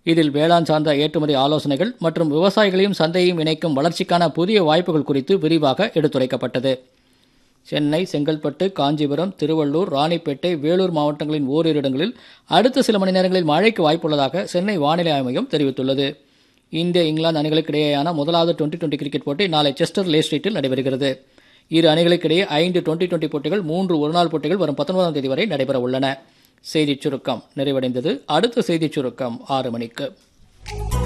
இதில் வேளாண் சார்ந்த ஏற்றுமதி ஆலோசனைகள் மற்றும் விவசாயிகளையும் சந்தையையும் இணைக்கும் வளர்ச்சிக்கான புதிய வாய்ப்புகள் குறித்து விரிவாக எடுத்துரைக்கப்பட்டது சென்னை செங்கல்பட்டு காஞ்சிபுரம் திருவள்ளூர் ராணிப்பேட்டை வேலூர் மாவட்டங்களின் ஓரிரு இடங்களில் அடுத்த சில மணி நேரங்களில் மழைக்கு வாய்ப்புள்ளதாக சென்னை வானிலை ஆய்வு மையம் தெரிவித்துள்ளது இந்திய இங்கிலாந்து அணிகளுக்கு இடையேயான முதலாவது டுவெண்டி டுவெண்டி கிரிக்கெட் போட்டி நாளை செஸ்டர் லே ஸ்ட்ரீட்டில் நடைபெறுகிறது இரு அணிகளுக்கிடையே ஐந்து டுவெண்டி டுவெண்டி போட்டிகள் மூன்று ஒருநாள் போட்டிகள் வரும் பத்தொன்பதாம் தேதி வரை நடைபெற உள்ளன செய்திச் சுருக்கம் நிறைவடைந்தது அடுத்த செய்திச் சுருக்கம் ஆறு மணிக்கு